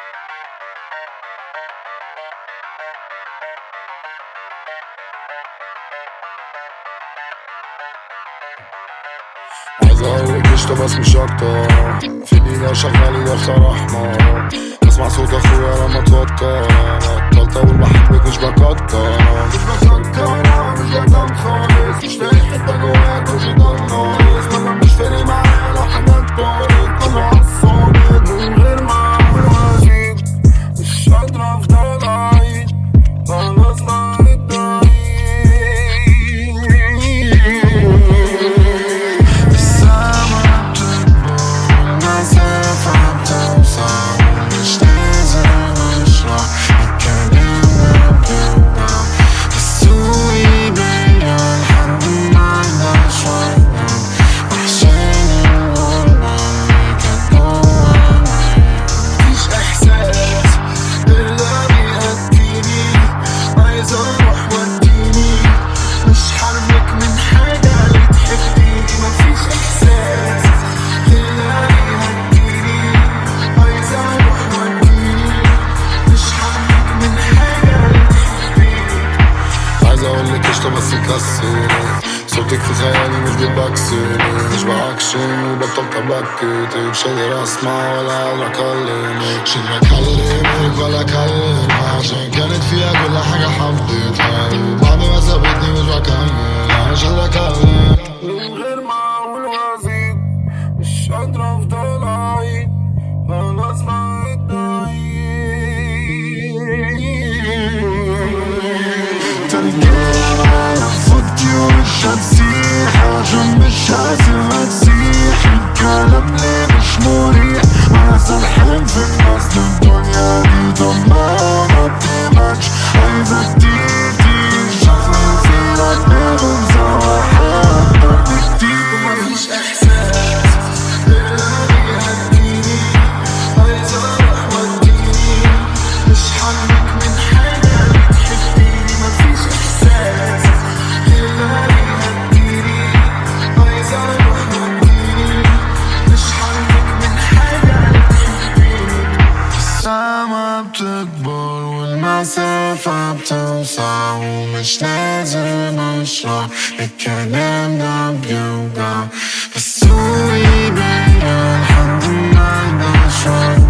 عايز اقولك قشطة بس مش اكتر في ايدينا شغالي دفتر احمر اسمع صوت اخويا لما اتوتر بطلت اقول بحبك مش بكتر مش بكتر مش بكتر خالص مش لاقي حتة جوايا كل ده ناقص مش فارق معايا لو حنان طارق كله عالصامت من غير ما اعمل واجب مش قادر افضل اعيش خلاص بقيت بعيد السما بتكبر والمسافة بتوسع ومش لازم اشرح الكلام بيوجع السوق يبين لحد ما عندها شوية وحشاني الغربة اللي كانت جوا مفيش احساس الا بيهديني عايز اروح وديني مش حرمك من حاجة اللي تحبيني مفيش احساس الا بيهديني عايز اروح وديني مش حرمك من حاجة اللي تحبيني عايز اقولك قشطة بس مكسر صوتك في خيالي مش بتبكسر مش باكشن وبطلت ابكت مش قادر اسمع ولا قادر اكلمك مش قادر اكلمك ولا اكلمها عشان كانت فيها كل حاجة حبيتها بعد ما سابتني مش بكمل مش قادر اكلم من غير ما اقول وازيد مش قادر افضل اعيد خلاص بقيت بعيد ترجعنا صوتي ومش هتسيح عشان مش هسيبها تسيح الكلام ليه مش مريح وانا سرحان في الناس الدنيا دي طب ما ما بتهمكش عايزك تيجي شغل فينا دماغ سوا اكتر بكتير ومفيش احساس الا بيهديني عايز اروح وديني مش حرمك من حاجة اللي تحبيني مفيش احساس الا بيهديني عايز اروح وديني مش حرمك من حاجة اللي تحبيني السما بتكبر والمسافة بتوسع ومش لازم اشرح الكلام ده بيوجع بس هو يبين لحد ما عندها شوية